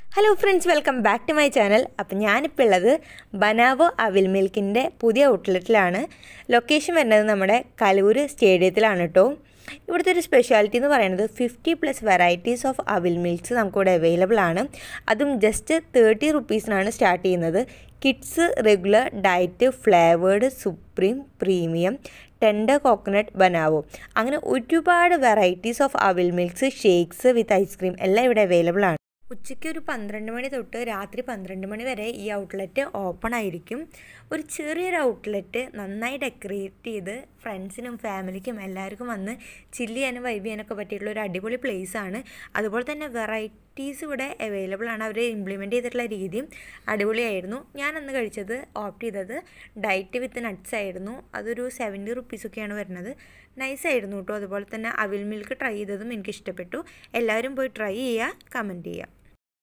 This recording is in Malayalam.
hello friends welcome back to my channel അപ്പം ഞാനിപ്പോൾ ഉള്ളത് ബനാവോ അവിൽ മിൽക്കിൻ്റെ പുതിയ ഔട്ട്ലെറ്റിലാണ് ലൊക്കേഷൻ വരുന്നത് നമ്മുടെ കലൂർ സ്റ്റേഡിയത്തിലാണ് കേട്ടോ ഇവിടുത്തെ ഒരു സ്പെഷ്യാലിറ്റി എന്ന് പറയുന്നത് ഫിഫ്റ്റി പ്ലസ് വെറൈറ്റീസ് ഓഫ് അവിൽ മിൽക്സ് നമുക്കിവിടെ അവൈലബിൾ ആണ് അതും ജസ്റ്റ് തേർട്ടി റുപ്പീസിനാണ് സ്റ്റാർട്ട് ചെയ്യുന്നത് kids regular diet flavoured supreme premium tender coconut ബനാവോ അങ്ങനെ ഒരുപാട് വെറൈറ്റീസ് ഓഫ് അവിൽ മിൽക്സ് ഷേക്സ് വിത്ത് ഐസ്ക്രീം എല്ലാം ഇവിടെ അവൈലബിൾ ആണ് ഉച്ചയ്ക്ക് ഒരു പന്ത്രണ്ട് മണി തൊട്ട് രാത്രി പന്ത്രണ്ട് മണി വരെ ഈ ഔട്ട്ലെറ്റ് ഓപ്പൺ ആയിരിക്കും ഒരു ചെറിയൊരു ഔട്ട്ലെറ്റ് നന്നായി ഡെക്കറേറ്റ് ചെയ്ത് ഫ്രണ്ട്സിനും ഫാമിലിക്കും എല്ലാവർക്കും വന്ന് ചില്ല് ചെയ്യാനും വൈബ് ചെയ്യാനൊക്കെ പറ്റിയിട്ടുള്ള ഒരു അടിപൊളി പ്ലേസ് ആണ് അതുപോലെ തന്നെ വെറൈറ്റീസ് ഇവിടെ അവൈലബിൾ ആണ് അവർ ഇംപ്ലിമെൻറ്റ് ചെയ്തിട്ടുള്ള രീതിയും അടിപൊളിയായിരുന്നു ഞാൻ അന്ന് കഴിച്ചത് ഓപ്റ്റ് ചെയ്തത് ഡയറ്റ് വിത്ത് നട്ട്സ് ആയിരുന്നു അതൊരു സെവൻറ്റി റുപ്പീസൊക്കെയാണ് വരുന്നത് നൈസ് ആയിരുന്നു കേട്ടോ അതുപോലെ തന്നെ അവിൽ മിൽക്ക് ട്രൈ ചെയ്തതും എനിക്ക് ഇഷ്ടപ്പെട്ടു എല്ലാവരും പോയി ട്രൈ ചെയ്യുക കമൻറ്റ് ചെയ്യുക